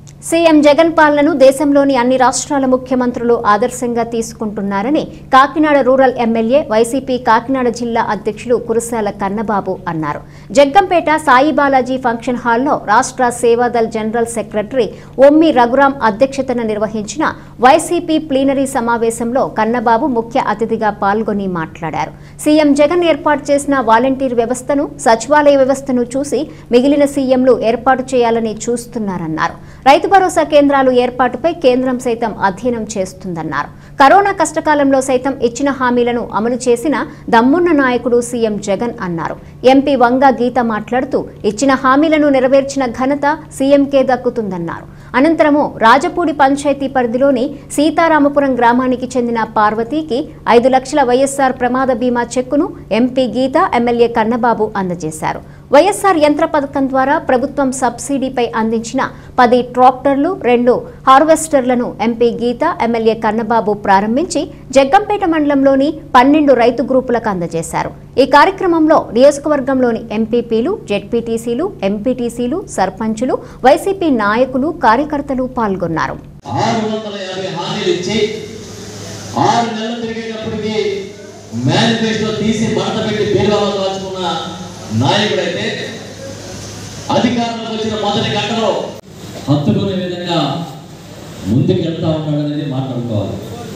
CM Jagan పాలనను దేశంలోని అన్ని రాష్ట్రాల ముఖ్యమంత్రులు ఆదర్శంగా తీసుకుంటున్నారని Kakinada rural MLA YCP Kakinada జిల్లా అధ్యక్షులు కురసాల కన్నబాబు అన్నారు జగ్గంపేట సాయి బాలాజీ ఫంక్షన్ హాల్లో రాష్ట్ర సేవాదల్ జనరల్ సెక్రటరీ ఒమ్మి రఘురాం అధ్యక్షతన నిర్వహించిన వైసీపీ ప్లీనరీ సమావేశంలో కన్నబాబు ముఖ్య అతిథిగా పాల్గొని మాట్లాడారు సీఎం జగన్ ఏర్పాటు చేసిన వాలంటీర్ వ్యవస్థను సచివాలయ వ్యవస్థను చూసి మిగిలిన సీఎంలు ఏర్పాటు చేయాలని చూస్తున్నారన్నారు రైతు భరోసా కేంద్రాలు ఏర్పాటుపై కేంద్రం సైతం అధ్యయనం చేస్తుందన్నారు కరోనా కష్టకాలంలో సైతం ఇచ్చిన హామీలను అమలు చేసిన దమ్మున్న నాయకుడు సీఎం జగన్ అన్నారు ఎంపీ వంగ గీత మాట్లాడుతూ ఇచ్చిన హామీలను నెరవేర్చిన ఘనత సీఎంకే దక్కుతుందన్నారు అనంతరము రాజపూడి పంచాయతీ పరిధిలోని సీతారామపురం గ్రామానికి చెందిన పార్వతీకి ఐదు లక్షల వైఎస్ఆర్ ప్రమాద బీమా చెక్కును ఎంపీ గీత ఎమ్మెల్యే కన్నబాబు అందజేశారు వైఎస్ఆర్ యంత్ర పథకం ద్వారా ప్రభుత్వం సబ్సిడీపై అందించిన పది ట్రాక్టర్లు రెండు హార్వెస్టర్లను ఎంపీ గీత ఎమ్మెల్యే కన్నబాబు ప్రారంభించి జగ్గంపేట మండలంలోని పన్నెండు రైతు గ్రూపులకు అందజేశారు ఈ కార్యక్రమంలో నియోజకవర్గంలోని ఎంపీపీలు జెడ్పీటీసీలు ఎంపీటీసీలు సర్పంచులు వైసీపీ నాయకులు కార్యకర్తలు పాల్గొన్నారు ఆరు వందల యాభై హామీలు ఇచ్చి ఆరు నెలలు తిరిగేటప్పటికి మేనిఫెస్టో తీసి మడత పెట్టి బీరువాలో దాచుకున్న నాయకుడైతే అధికారంలోకి వచ్చిన మొదటి గంటలో హత్తుకునే విధంగా ముందుకు వెళ్తా ఉన్నాడు అనేది మాట్లాడుకోవాలి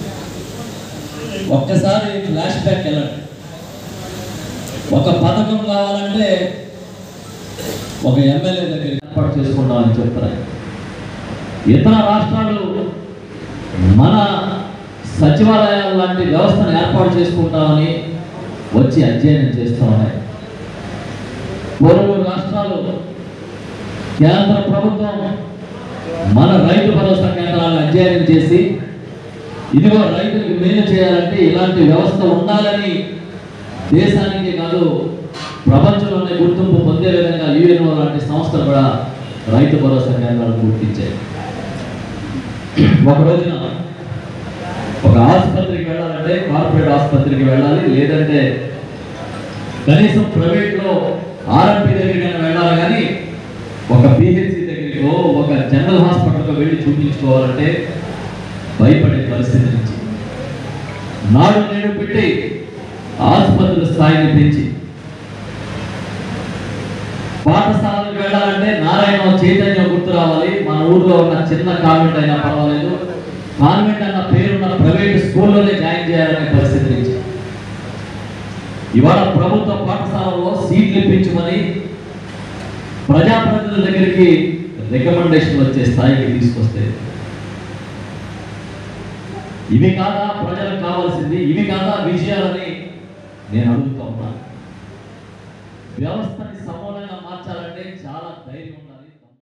ఒక్కసారి ఫ్లాష్ బ్యాక్ వెళ్ళండి ఒక పథకం కావాలంటే ఒక ఎమ్మెల్యే దగ్గర ఏర్పాటు చేసుకుంటామని చెప్తారు ఇతర రాష్ట్రాలు మన సచివాలయాల లాంటి వ్యవస్థను ఏర్పాటు చేసుకుంటామని వచ్చి అధ్యయనం చేస్తూ ఉన్నాయి పొరుగు రాష్ట్రాలు కేంద్ర ప్రభుత్వం మన రైతు భరోసా కేంద్రాలను అధ్యయనం చేసి ఇదిగో రైతులకు మేలు చేయాలంటే ఇలాంటి వ్యవస్థ ఉండాలని దేశానికి కాదు ప్రపంచంలోనే గుర్తింపు పొందే విధంగా యుఎన్ఓ లాంటి సంస్థలు కూడా రైతు భరోసా కేంద్రాలను గుర్తించాయి ఒక రోజున ఒక ఆసుపత్రికి వెళ్ళాలంటే కార్పొరేట్ ఆసుపత్రికి వెళ్ళాలి లేదంటే కనీసం ప్రైవేట్లో ఆర్ఎంపీ దగ్గరికి వెళ్ళాలి కానీ ఒక పిహెచ్సి దగ్గరికో ఒక జనరల్ హాస్పిటల్కో వెళ్ళి చూపించుకోవాలంటే భయపడే పరిస్థితి నుంచి నాడు నేడు పెట్టి ఆసుపత్రుల స్థాయిని పెంచి పాఠశాలకు వెళ్ళాలంటే నారాయణ చైతన్య గుర్తు రావాలి మన ఊర్లో ఉన్న చిన్న కాన్వెంట్ అయినా పర్వాలేదు కాన్వెంట్ అన్న పేరున్న ప్రైవేట్ స్కూల్లోనే జాయిన్ చేయాలనే పరిస్థితి నుంచి ఇవాళ ప్రభుత్వ పాఠశాలలో సీట్లు ఇప్పించమని ప్రజాప్రతినిధుల దగ్గరికి రికమెండేషన్ వచ్చే స్థాయికి తీసుకొస్తే ఇవి కాదా ప్రజలకు కావాల్సింది ఇవి కాదా విషయాలని నేను అడుగుతా ఉన్నాను వ్యవస్థని సమూలంగా మార్చాలంటే చాలా ధైర్యం ఉండాలి